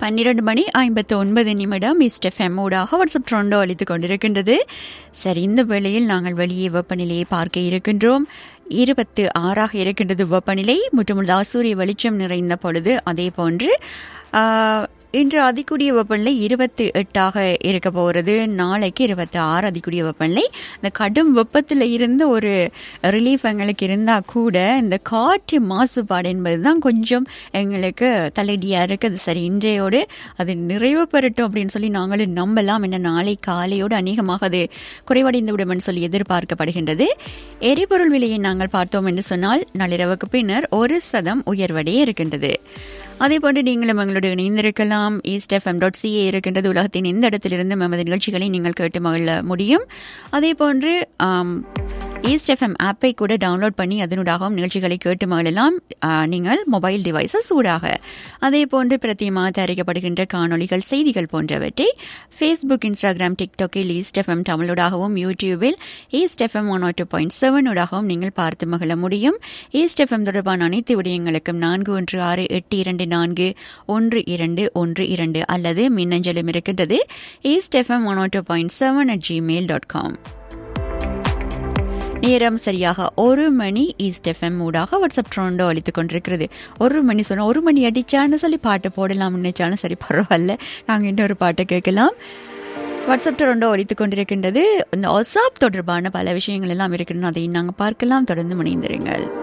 பன்னிரண்டு மணி ஐம்பத்து ஒன்பது நிமிடம் மிஸ்ட் எஃப்எம் ஊடாக வாட்ஸ்அப் ட்ரோண்டோ அளித்துக் கொண்டிருக்கின்றது சரி இந்த வேளையில் நாங்கள் வெளியே வெப்பநிலையை பார்க்க இருக்கின்றோம் இருபத்து ஆறாக இருக்கின்றது வெப்பநிலை முற்றுமுழுதா சூரிய வெளிச்சம் நிறைந்த பொழுது அதே போன்று ஆஹ், இன்று அதிகூடிய வெப்பநிலை இருபத்தி எட்டாக இருக்க போகிறது நாளைக்கு இருபத்தி ஆறு அதிகூடிய வெப்பநிலை இந்த கடும் வெப்பத்தில் இருந்து ஒரு ரிலீஃப் எங்களுக்கு இருந்தால் கூட இந்த காற்று மாசுபாடு என்பது தான் கொஞ்சம் எங்களுக்கு தலைடியாக இருக்குது சரி இன்றையோடு அது நிறைவு பெறட்டும் அப்படின்னு சொல்லி நாங்களும் நம்பலாம் என்ன நாளை காலையோடு அநேகமாக அது குறைவடைந்து விடும் சொல்லி எதிர்பார்க்கப்படுகின்றது எரிபொருள் விலையை நாங்கள் பார்த்தோம் என்று சொன்னால் நள்ளிரவுக்கு பின்னர் ஒரு சதம் உயர்வடைய இருக்கின்றது அதே போன்று நீங்களும் எங்களோடு இணைந்திருக்கலாம் ஈஸ்ட் எஃப்எம் டாட் சிஏ இருக்கின்றது உலகத்தின் எந்த இடத்திலிருந்து நமது நிகழ்ச்சிகளை நீங்கள் கேட்டு மகிழ முடியும் அதே போன்று ஆம், ஈஸ்ட் எஃப்எம் ஆப்பை கூட டவுன்லோட் பண்ணி அதனூடாகவும் நிகழ்ச்சிகளை கேட்டு மகிழலாம் ஆ, நீங்கள் மொபைல் டிவைசஸ் ஊடாக அதே போன்று பிரத்தியமாக தயாரிக்கப்படுகின்ற காணொளிகள் செய்திகள் போன்றவற்றை ஃபேஸ்புக் இன்ஸ்டாகிராம் டிக்டாக்கில் ஈஸ்ட் எஃப்எம் தமிழோடாகவும் யூடியூபில் East FM one two point seven ஊடாகவும் நீங்கள் பார்த்து மகிழ முடியும் ஈஸ்ட் எஃப்எம் தொடர்பான அனைத்து விடயங்களுக்கும் நான்கு ஒன்று ஆறு எட்டு இரண்டு நான்கு ஒன்று இரண்டு ஒன்று இரண்டு அல்லது மின்னஞ்சலும் இருக்கின்றது East FM one two point seven at Gmail dot com நேரம் சரியாக ஒரு மணி ஈஸ்ட் எஃப்எம் ஊடாக வாட்ஸ்அப் ட்ரோண்டோ அளித்துக் கொண்டிருக்கிறது ஒரு மணி சொன்னா ஒரு மணி அடிச்சான்னு சொல்லி பாட்டு போடலாம் நினைச்சாலும் சரி பரவாயில்ல நாங்கள் இன்னொரு பாட்டை கேட்கலாம் வாட்ஸ்அப் டொரண்டோ ஒலித்துக் கொண்டிருக்கின்றது இந்த ஒசாப் தொடர்பான பல விஷயங்கள் எல்லாம் இருக்கணும் அதை நாங்கள் பார்க்கலாம் தொடர்ந்து முனைந்திருங்கள்